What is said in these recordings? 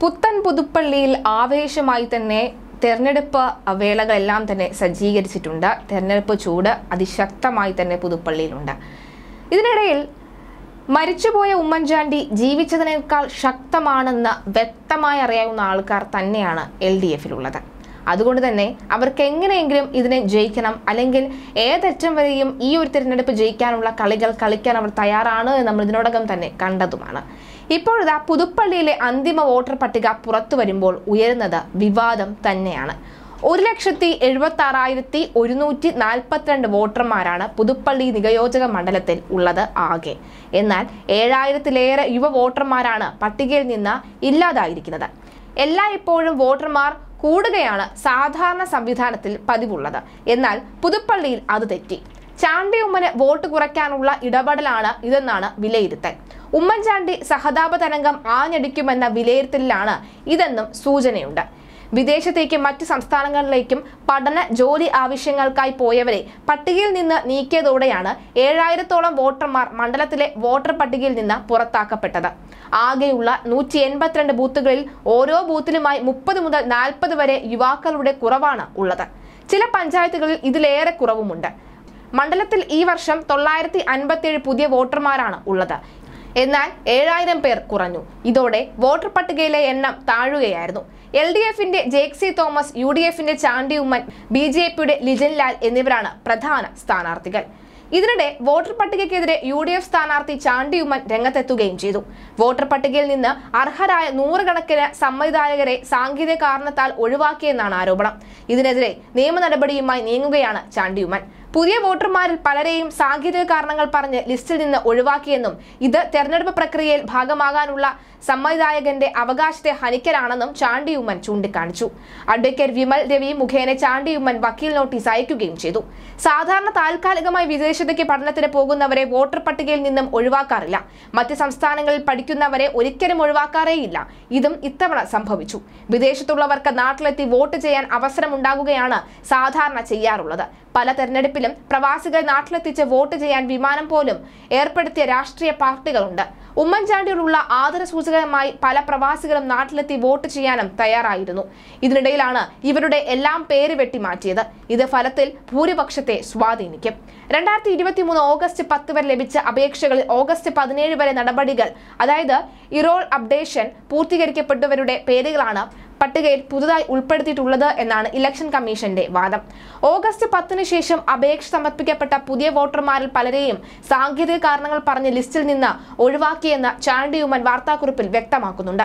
പുത്തൻ പുതുപ്പള്ളിയിൽ ആവേശമായി തന്നെ തെരഞ്ഞെടുപ്പ് വേളകളെല്ലാം തന്നെ സജ്ജീകരിച്ചിട്ടുണ്ട് തെരഞ്ഞെടുപ്പ് ചൂട് അതിശക്തമായി തന്നെ പുതുപ്പള്ളിയിലുണ്ട് ഇതിനിടയിൽ മരിച്ചുപോയ ഉമ്മൻചാണ്ടി ജീവിച്ചതിനേക്കാൾ ശക്തമാണെന്ന് വ്യക്തമായി അറിയാവുന്ന ആൾക്കാർ തന്നെയാണ് എൽ ഡി എഫിലുള്ളത് അതുകൊണ്ട് തന്നെ അവർക്ക് എങ്ങനെയെങ്കിലും ഇതിനെ ജയിക്കണം അല്ലെങ്കിൽ ഏതറ്റം വരെയും ഈ ഒരു തിരഞ്ഞെടുപ്പ് ജയിക്കാനുള്ള കളികൾ കളിക്കാൻ അവർ തയ്യാറാണ് എന്ന് നമ്മൾ ഇതിനോടകം തന്നെ കണ്ടതുമാണ് ഇപ്പോഴിതാ പുതുപ്പള്ളിയിലെ അന്തിമ വോട്ടർ പട്ടിക പുറത്തു വരുമ്പോൾ ഉയരുന്നത് വിവാദം തന്നെയാണ് ഒരു ലക്ഷത്തി എഴുപത്തി ആറായിരത്തി ഒരുന്നൂറ്റി നാൽപ്പത്തിരണ്ട് വോട്ടർമാരാണ് പുതുപ്പള്ളി നിയോജക മണ്ഡലത്തിൽ ഉള്ളത് ആകെ എന്നാൽ ഏഴായിരത്തിലേറെ യുവ വോട്ടർമാരാണ് പട്ടികയിൽ നിന്ന് ഇല്ലാതായിരിക്കുന്നത് എല്ലാ ഇപ്പോഴും വോട്ടർമാർ കൂടുകയാണ് സാധാരണ സംവിധാനത്തിൽ പതിവുള്ളത് എന്നാൽ പുതുപ്പള്ളിയിൽ അത് തെറ്റി ചാണ്ടി ഉമ്മന് വോട്ട് കുറയ്ക്കാനുള്ള ഇടപെടലാണ് ഇതെന്നാണ് വിലയിരുത്തൽ ഉമ്മൻചാണ്ടി സഹതാപ തരംഗം ആഞ്ഞടിക്കുമെന്ന വിലയിരുത്തലിലാണ് ഇതെന്നും സൂചനയുണ്ട് വിദേശത്തേക്കും മറ്റ് സംസ്ഥാനങ്ങളിലേക്കും പഠന ജോലി ആവശ്യങ്ങൾക്കായി പോയവരെ പട്ടികയിൽ നിന്ന് നീക്കിയതോടെയാണ് ഏഴായിരത്തോളം വോട്ടർമാർ മണ്ഡലത്തിലെ വോട്ടർ പട്ടികയിൽ നിന്ന് പുറത്താക്കപ്പെട്ടത് ആകെയുള്ള നൂറ്റി എൺപത്തിരണ്ട് ബൂത്തുകളിൽ ഓരോ ബൂത്തിലുമായി മുപ്പത് മുതൽ നാൽപ്പത് വരെ യുവാക്കളുടെ കുറവാണ് ഉള്ളത് ചില പഞ്ചായത്തുകളിൽ ഇതിലേറെ കുറവുമുണ്ട് മണ്ഡലത്തിൽ ഈ വർഷം തൊള്ളായിരത്തി അൻപത്തിയേഴ് പുതിയ വോട്ടർമാരാണ് ഉള്ളത് എന്നാൽ ഏഴായിരം പേർ കുറഞ്ഞു ഇതോടെ വോട്ടർ പട്ടികയിലെ എണ്ണം താഴുകയായിരുന്നു എൽ ഡി എഫിന്റെ ജേക്സി തോമസ് യു ഡി എഫിന്റെ ചാണ്ടി ഉമ്മൻ ബി ജെ പിയുടെ ലിജൻ ലാൽ എന്നിവരാണ് പ്രധാന സ്ഥാനാർത്ഥികൾ ഇതിനിടെ വോട്ടർ പട്ടികയ്ക്കെതിരെ യു ഡി എഫ് സ്ഥാനാർത്ഥി ചാണ്ടി ഉമ്മൻ രംഗത്തെത്തുകയും ചെയ്തു വോട്ടർ പട്ടികയിൽ നിന്ന് അർഹരായ നൂറുകണക്കിന് സമ്മതിദായകരെ സാങ്കേതിക കാരണത്താൽ ഒഴിവാക്കിയെന്നാണ് ആരോപണം ഇതിനെതിരെ നിയമ നടപടിയുമായി നീങ്ങുകയാണ് ചാണ്ടി ഉമ്മൻ പുതിയ വോട്ടർമാരിൽ പലരെയും സാങ്കേതിക കാരണങ്ങൾ പറഞ്ഞ് ലിസ്റ്റിൽ നിന്ന് ഒഴിവാക്കിയെന്നും ഇത് തെരഞ്ഞെടുപ്പ് പ്രക്രിയയിൽ ഭാഗമാകാനുള്ള സമ്മതിദായകന്റെ അവകാശത്തെ ഹനിക്കലാണെന്നും ചാണ്ടിയുമ്മൻ ചൂണ്ടിക്കാണിച്ചു അഡ്വക്കേറ്റ് വിമൽ രവി മുഖേന ചാണ്ടിയുമ്മൻ വക്കീൽ നോട്ടീസ് അയക്കുകയും ചെയ്തു സാധാരണ താൽക്കാലികമായി വിദേശത്തേക്ക് പഠനത്തിന് പോകുന്നവരെ വോട്ടർ പട്ടികയിൽ നിന്നും ഒഴിവാക്കാറില്ല മറ്റ് സംസ്ഥാനങ്ങളിൽ പഠിക്കുന്നവരെ ഒരിക്കലും ഒഴിവാക്കാറേയില്ല ഇതും ഇത്തവണ സംഭവിച്ചു വിദേശത്തുള്ളവർക്ക് നാട്ടിലെത്തി വോട്ട് ചെയ്യാൻ അവസരമുണ്ടാകുകയാണ് സാധാരണ ചെയ്യാറുള്ളത് പല തെരഞ്ഞെടുപ്പിലും പ്രവാസികൾ നാട്ടിലെത്തിച്ച് വോട്ട് ചെയ്യാൻ വിമാനം പോലും ഏർപ്പെടുത്തിയ രാഷ്ട്രീയ പാർട്ടികളുണ്ട് ഉമ്മൻചാണ്ടിയോടുള്ള ആദരസൂചകമായി പല പ്രവാസികളും നാട്ടിലെത്തി വോട്ട് ചെയ്യാനും തയ്യാറായിരുന്നു ഇതിനിടയിലാണ് ഇവരുടെ എല്ലാം പേര് വെട്ടിമാറ്റിയത് ഇത് ഫലത്തിൽ ഭൂരിപക്ഷത്തെ സ്വാധീനിക്കും രണ്ടായിരത്തി ഇരുപത്തി മൂന്ന് ഓഗസ്റ്റ് പത്ത് വരെ ലഭിച്ച അപേക്ഷകളിൽ ഓഗസ്റ്റ് പതിനേഴ് വരെ നടപടികൾ അതായത് ഇറോൾ അപ്ഡേഷൻ പൂർത്തീകരിക്കപ്പെട്ടവരുടെ പേരുകളാണ് പട്ടികയിൽ പുതുതായി ഉൾപ്പെടുത്തിയിട്ടുള്ളത് എന്നാണ് ഇലക്ഷൻ കമ്മീഷന്റെ വാദം ഓഗസ്റ്റ് പത്തിന് ശേഷം അപേക്ഷ സമർപ്പിക്കപ്പെട്ട പുതിയ വോട്ടർമാരിൽ പലരെയും സാങ്കേതിക കാരണങ്ങൾ പറഞ്ഞ് ലിസ്റ്റിൽ നിന്ന് ഒഴിവാക്കിയെന്ന് ചാണ്ടിയുമ്മൻ വാർത്താക്കുറിപ്പിൽ വ്യക്തമാക്കുന്നുണ്ട്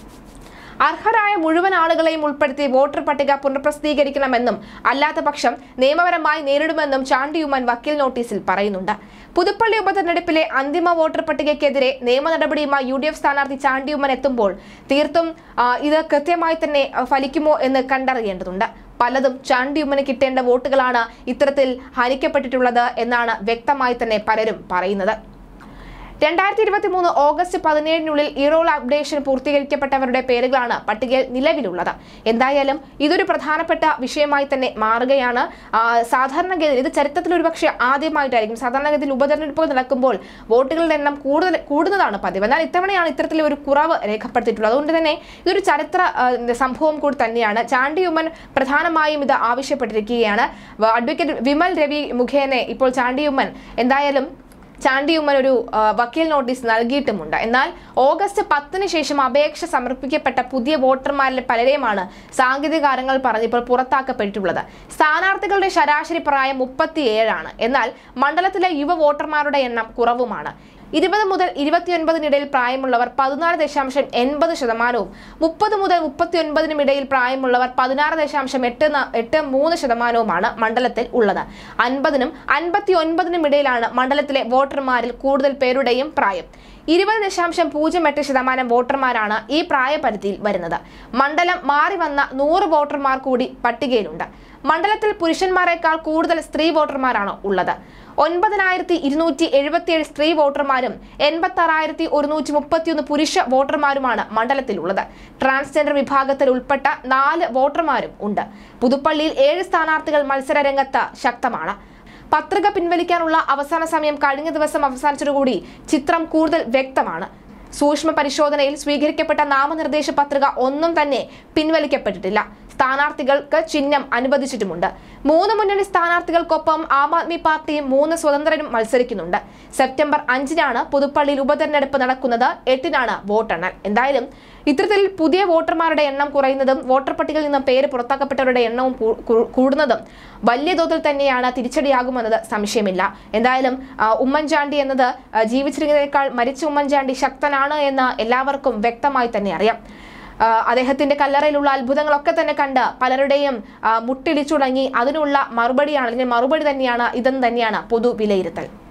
അർഹരായ മുഴുവൻ ആളുകളെയും ഉൾപ്പെടുത്തി വോട്ടർ പട്ടിക പുനഃപ്രസിദ്ധീകരിക്കണമെന്നും അല്ലാത്ത പക്ഷം നിയമപരമായി നേരിടുമെന്നും ചാണ്ടിയുമ്മൻ വക്കീൽ നോട്ടീസിൽ പറയുന്നുണ്ട് പുതുപ്പള്ളി ഉപതെരഞ്ഞെടുപ്പിലെ അന്തിമ വോട്ടർ പട്ടികയ്ക്കെതിരെ നിയമ നടപടിയുമായി യു ഡി എഫ് സ്ഥാനാർത്ഥി ചാണ്ടിയുമ്മൻ എത്തുമ്പോൾ തീർത്തും ആ, ഇത് കൃത്യമായി തന്നെ ആ, ഫലിക്കുമോ എന്ന് കണ്ടറിയേണ്ടതുണ്ട് പലതും ചാണ്ടിയുമ്മന് കിട്ടേണ്ട വോട്ടുകളാണ് ഇത്തരത്തിൽ ഹനിക്കപ്പെട്ടിട്ടുള്ളത് എന്നാണ് വ്യക്തമായി തന്നെ പലരും പറയുന്നത് രണ്ടായിരത്തി ഇരുപത്തി മൂന്ന് ഓഗസ്റ്റ് പതിനേഴിനുള്ളിൽ ഇറോൾ അപ്ഡേഷൻ പൂർത്തീകരിക്കപ്പെട്ടവരുടെ പേരുകളാണ് പട്ടികയിൽ നിലവിലുള്ളത് എന്തായാലും ഇതൊരു പ്രധാനപ്പെട്ട വിഷയമായി തന്നെ മാറുകയാണ് ആ, സാധാരണഗതിയിൽ ഇത് ചരിത്രത്തിൽ ഒരുപക്ഷെ ആദ്യമായിട്ടായിരിക്കും സാധാരണഗതിയിൽ ഉപതെരഞ്ഞെടുപ്പുകൾ നടക്കുമ്പോൾ വോട്ടുകളുടെ എണ്ണം കൂടുതൽ കൂടുന്നതാണ് പതിവ് എന്നാൽ ഇത്തവണയാണ് ഇത്തരത്തിൽ ഒരു കുറവ് രേഖപ്പെടുത്തിയിട്ടുള്ളത് അതുകൊണ്ട് തന്നെ ഇതൊരു ചരിത്ര ആ, സംഭവം കൂടി തന്നെയാണ് ചാണ്ടിയുമ്മൻ പ്രധാനമായും ഇത് ആവശ്യപ്പെട്ടിരിക്കുകയാണ് വ- അഡ്വക്കേറ്റ് വിമൽ രവി മുഖേന ഇപ്പോൾ ചാണ്ടിയുമ്മൻ എന്തായാലും ചാണ്ടിയുമ്മൻ ഒരു ആ, വക്കീൽ നോട്ടീസ് നൽകിയിട്ടുമുണ്ട് എന്നാൽ ഓഗസ്റ്റ് പത്തിന് ശേഷം അപേക്ഷ സമർപ്പിക്കപ്പെട്ട പുതിയ വോട്ടർമാരിൽ പലരെയുമാണ് സാങ്കേതിക കാരണങ്ങൾ പറഞ്ഞ് ഇപ്പോൾ പുറത്താക്കപ്പെട്ടിട്ടുള്ളത് സ്ഥാനാർത്ഥികളുടെ ശരാശരി പ്രായം മുപ്പത്തിയേഴാണ് എന്നാൽ മണ്ഡലത്തിലെ യുവ വോട്ടർമാരുടെ എണ്ണം കുറവുമാണ് ഇരുപത് മുതൽ ഇരുപത്തിയൊൻപതിനിടയിൽ പ്രായമുള്ളവർ പതിനാല് ദശാംശം എൺപത് ശതമാനവും മുപ്പത് മുതൽ മുപ്പത്തിയൊൻപതിനും ഇടയിൽ പ്രായമുള്ളവർ പതിനാറ് ദശാംശം എട്ട് ന- എട്ട് മൂന്ന് ശതമാനവുമാണ് മണ്ഡലത്തിൽ ഉള്ളത് അൻപതിനും അൻപത്തി ഒൻപതിനും ഇടയിലാണ് മണ്ഡലത്തിലെ വോട്ടർമാരിൽ കൂടുതൽ പേരുടെയും പ്രായം ഇരുപത് ദശാംശം പൂജ്യം എട്ട് ശതമാനം വോട്ടർമാരാണ് ഈ പ്രായപരിധിയിൽ വരുന്നത് മണ്ഡലം മാറി വന്ന നൂറ് വോട്ടർമാർ കൂടി പട്ടികയിലുണ്ട് മണ്ഡലത്തിൽ പുരുഷന്മാരെക്കാൾ കൂടുതൽ സ്ത്രീ വോട്ടർമാരാണ് ഉള്ളത് ഒൻപതിനായിരത്തി ഇരുന്നൂറ്റി എഴുപത്തിയേഴ് സ്ത്രീ വോട്ടർമാരും എൺപത്തി ആറായിരത്തി ഒരുന്നൂറ്റി മുപ്പത്തിയൊന്ന് പുരുഷ വോട്ടർമാരുമാണ് മണ്ഡലത്തിലുള്ളത് ട്രാൻസ്ജെൻഡർ വിഭാഗത്തിൽ ഉൾപ്പെട്ട നാല് വോട്ടർമാരും ഉണ്ട് പുതുപ്പള്ളിയിൽ ഏഴ് സ്ഥാനാർത്ഥികൾ മത്സര രംഗത്ത് ശക്തമാണ് പത്രിക പിൻവലിക്കാനുള്ള അവസാന സമയം കഴിഞ്ഞ ദിവസം അവസാനിച്ചതോടുകൂടി ചിത്രം കൂടുതൽ വ്യക്തമാണ് സൂക്ഷ്മ പരിശോധനയിൽ സ്വീകരിക്കപ്പെട്ട നാമനിർദ്ദേശ പത്രിക ഒന്നും തന്നെ പിൻവലിക്കപ്പെട്ടിട്ടില്ല സ്ഥാനാർത്ഥികൾക്ക് ചിഹ്നം അനുവദിച്ചിട്ടുമുണ്ട് മൂന്ന് മുന്നണി സ്ഥാനാർത്ഥികൾക്കൊപ്പം ആം ആദ്മി പാർട്ടിയും മൂന്ന് സ്വതന്ത്രരും മത്സരിക്കുന്നുണ്ട് സെപ്റ്റംബർ അഞ്ചിനാണ് പുതുപ്പള്ളിയിൽ ഉപതെരഞ്ഞെടുപ്പ് നടക്കുന്നത് എട്ടിനാണ് വോട്ടെണ്ണൽ എന്തായാലും ഇത്തരത്തിൽ പുതിയ വോട്ടർമാരുടെ എണ്ണം കുറയുന്നതും വോട്ടർ പട്ടികയിൽ നിന്ന് പേര് പുറത്താക്കപ്പെട്ടവരുടെ എണ്ണവും കൂ- കൂ- കൂടുന്നതും വലിയ തോതിൽ തന്നെയാണ് തിരിച്ചടിയാകുമെന്നത് സംശയമില്ല എന്തായാലും ആ, ഉമ്മൻചാണ്ടി എന്നത് ആ, ജീവിച്ചിരിക്കുന്നതിനേക്കാൾ മരിച്ച ഉമ്മൻചാണ്ടി ശക്തനാണ് എന്ന് എല്ലാവർക്കും വ്യക്തമായി തന്നെ അറിയാം ആ, അദ്ദേഹത്തിന്റെ കല്ലറയിലുള്ള അത്ഭുതങ്ങളൊക്കെ തന്നെ കണ്ട് പലരുടെയും ആ, മുട്ടിടിച്ചുടങ്ങി അതിനുള്ള മറുപടിയാണ് അല്ലെങ്കിൽ മറുപടി തന്നെയാണ് ഇതെന്ന് തന്നെയാണ് പൊതു വിലയിരുത്തൽ